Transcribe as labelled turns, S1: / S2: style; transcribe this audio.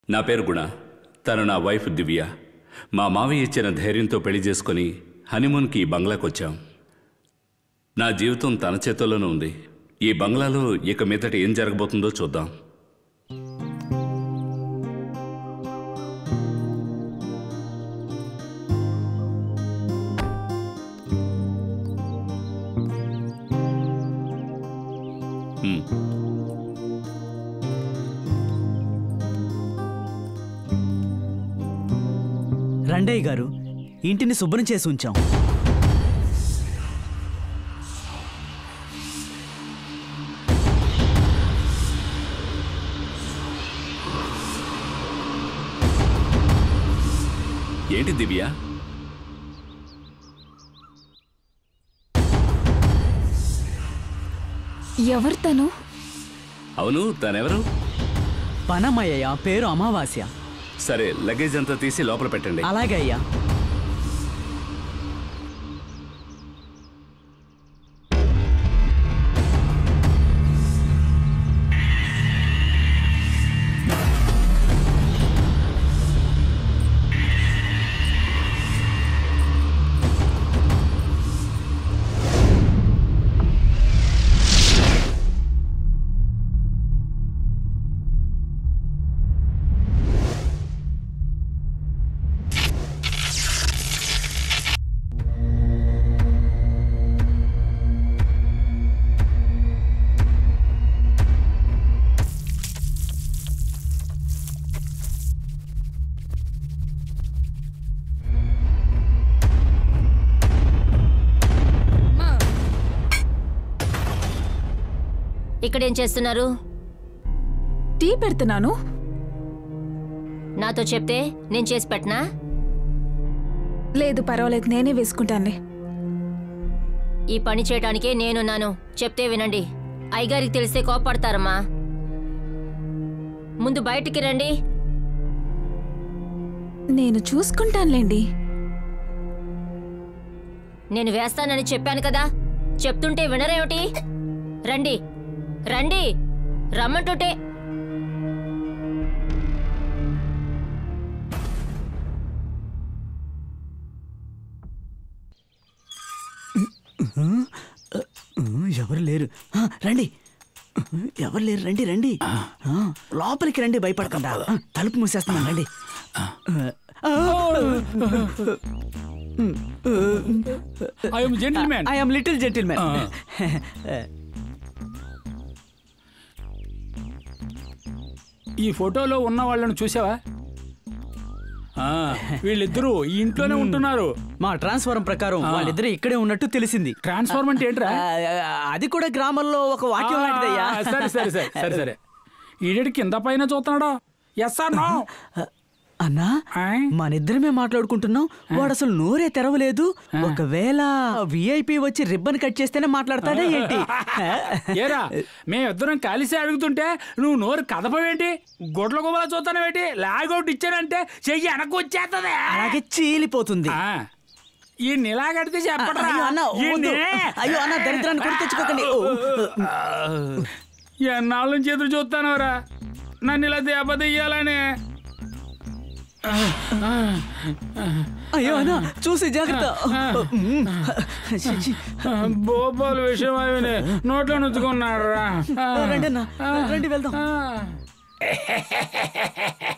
S1: నా పేరు గుణ తను నా వైఫ్ దివ్య మా మావయ్య ఇచ్చిన ధైర్యంతో పెళ్లి చేసుకొని హనీమూన్కి ఈ బంగ్లాకు వచ్చాం నా జీవితం తన చేతుల్లోనే ఉంది ఈ బంగ్లాలో ఇక మీదట ఏం జరగబోతుందో చూద్దాం హ్మ్.
S2: రండయ్య గారు ఇంటిని శుభ్రం చేసి ఉంచాం
S1: ఏంటి దివ్య
S3: ఎవరు తను
S1: అవును తనెవరు
S2: పనమయ్య పేరు అమావాస్య
S1: సరే లగేజ్ అంతా తీసి లోపల పెట్టండి
S2: అలాగే అయ్యా
S4: ఇక్కడేం చేస్తున్నారు
S3: టీ పెడుతున్నాను
S4: నాతో చెప్తే నేను చేసి పెట్టనా
S3: లేదు పర్వాలేదు నేనే వేసుకుంటానులే
S4: ఈ పని చేయడానికే నేనున్నాను చెప్తే వినండి అయ్యగారికి తెలిస్తే కోపడతారమ్మా ముందు బయటికి రండి
S3: నేను చూసుకుంటానులేండి
S4: నేను వేస్తానని చెప్పాను కదా చెప్తుంటే వినరేమిటి రండి రండి రమ్మంటుంటే
S2: ఎవరు లేరు ఆ, రండి ఎవరు లేరు రండి రండి ఆ, లోపలికి రండి భయపడకుండా ఆ, తలుపు మూసేస్తున్నాను రండి
S5: I am gentleman
S2: I am little gentleman
S5: ఈ ఫోటోలో ఉన్న వాళ్ళని చూసావా ఆ, వీళ్ళిద్దరూ ఈ ఇంట్లోనే ఉంటున్నారు
S2: మా ట్రాన్స్ఫారం ప్రకారం వాళ్ళిద్దరు ఇక్కడే ఉన్నట్టు తెలిసింది
S5: ట్రాన్స్ఫార్మ్ అంటే ఏంట్రా
S2: ఆ, అది కూడా గ్రామంలో ఒక వాక్యం లాంటిదయ్యా
S5: ఆ, సరే సరే సరే సరే సరే ఈడేడు కింద పైన చూస్తున్నాడా ఎస్ ఆర్ నో
S2: అన్నా మనిద్దరమే మాట్లాడుకుంటున్నాం వాడు అసలు నోరే తెరవలేదు ఒకవేళ విఐపి వచ్చి రిబ్బన్ కట్ చేస్తేనే మాట్లాడతాడా ఏంటి
S5: ఏరా మేమిద్దరం కలిసి అడుగుతుంటే నువ్వు నోరు కదపవేంటి గొడ్ల గుబల చూస్తానేవేంటి లాగౌట్ ఇచ్చానంటే చెయ్యి వెనక్కి వచ్చేస్తుంది
S2: అలాగే చీలిపోతుంది
S5: ఈ నిలాగడితే చెప్పడరా
S2: అయ్యో అన్న వద్దు. అయ్యో అన్న దరిద్రాన్ని కొని తెచ్చుకోకండి ఓ.
S5: ఎన్నాళ్ళ నుంచి ఎదురు చూస్తానవరా నన్ను ఇలా దెబ్బతీయాలని
S2: అయ్యో అన్న చూసి జాగ్రత్త
S5: భోపాల్ విషయం అవిని నోట్లో నుంచుకున్నాడు రా
S2: రండి అన్న రండి వెళ్దాం